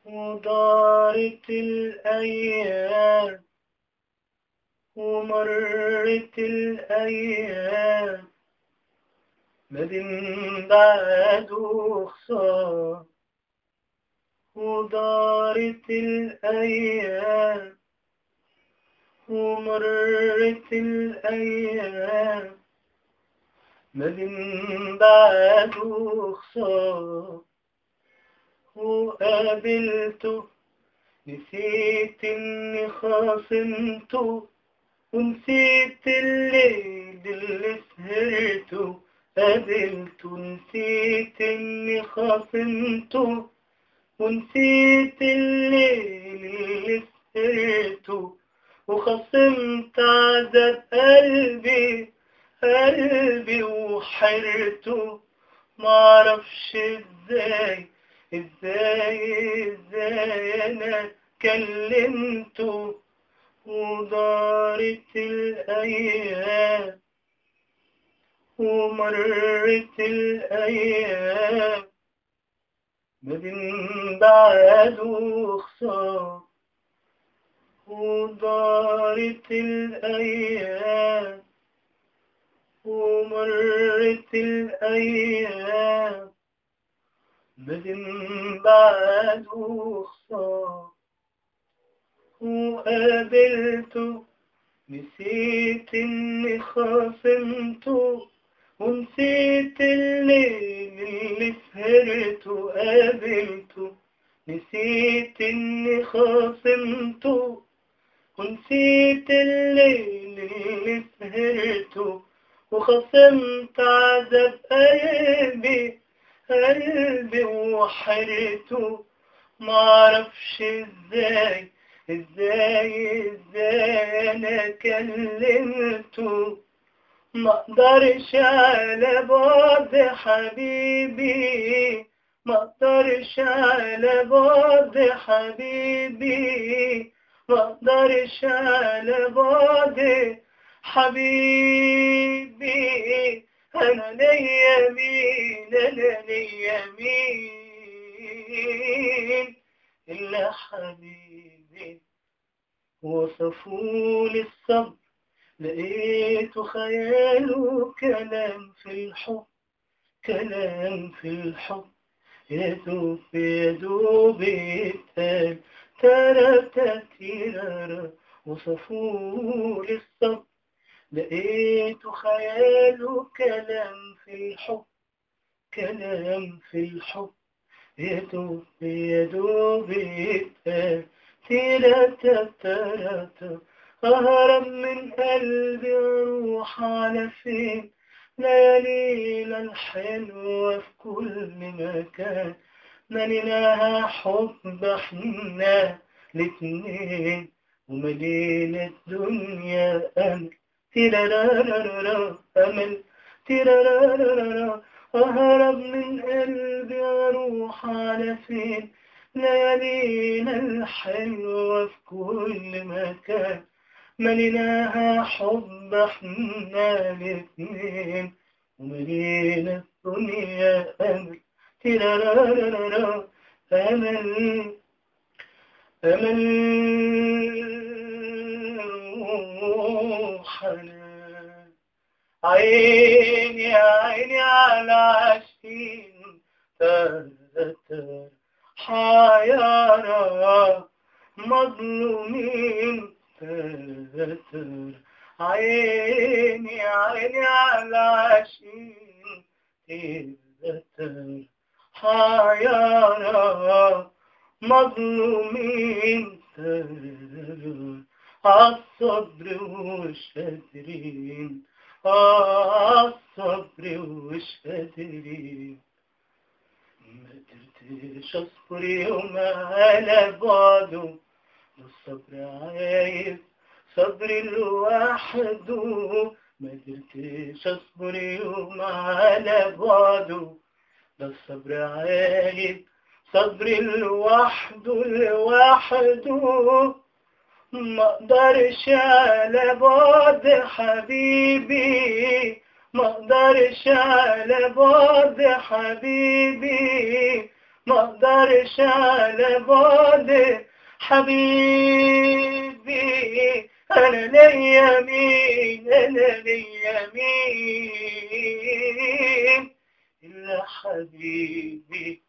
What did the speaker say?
ودارت الأيام ومرت الأيام ما بين بعد وخسار ودارت الأيام ومرت الأيام ما بين بعد وخسار وقابلته نسيت اني خاصمته ونسيت الليل اللي سهرته قابلته نسيت اني خاصمته ونسيت الليل اللي سهرته وخصمت عذاب قلبي قلبي وحرته معرفش ازاي ازاي ازاي انا كلمته ودارت الايام ومرت الايام ما بين بعد وخسار ودارت الايام ومرت الايام بدن بعد وخسار وقابلته نسيت اني خاصمته ونسيت الليل اللي سهرته قابلته نسيت اني خاصمته ونسيت الليل اللي سهرته وخصمت عذاب قلبي قلبي وحرته معرفش ازاي ازاي ازاي انا كلمته مقدرش على بعد حبيبي مقدرش على بعد حبيبي مقدرش على بعد حبيبي أنا ليا مين أنا ليا مين إلا حبيبي وصفوا لي الصبر لقيت خياله كلام في الحب كلام في الحب يدوب يدوب يتقال ترى تتيرارا وصفوا لي الصبر لقيت خياله كلام في الحب كلام في الحب يدوب يدوب يتقال تيرتا تراتا أهرب من قلبي أروح على فين ليالينا الحلوة في كل مكان مليناها حب احنا الاتنين وملينا الدنيا أمل تيرارارارا أمل تيرارارارا أهرب من قلبي أروح على فين ليالينا الحلوة في كل مكان مليناها حب احنا الاتنين وملينا الدنيا أمل تيرارارارا أمل أمل حنان عيني عيني على عشقين تذكر حيارى مظلومين تذكر عيني عيني على عشقين تذكر حيارى مظلومين تذكر عالصبر والشادرين عالصبر والشادرين ما قدرتش اصبر يوم على بعده والصبر عايز صبر لوحده ما قدرتش اصبر يوم على بعده ده الصبر عايز صبر لوحده لوحده ما اقدرش على بعد حبيبي ما اقدرش على بعد حبيبي ما اقدرش على بعد حبيبي انا ليا مين انا ليا مين الا حبيبي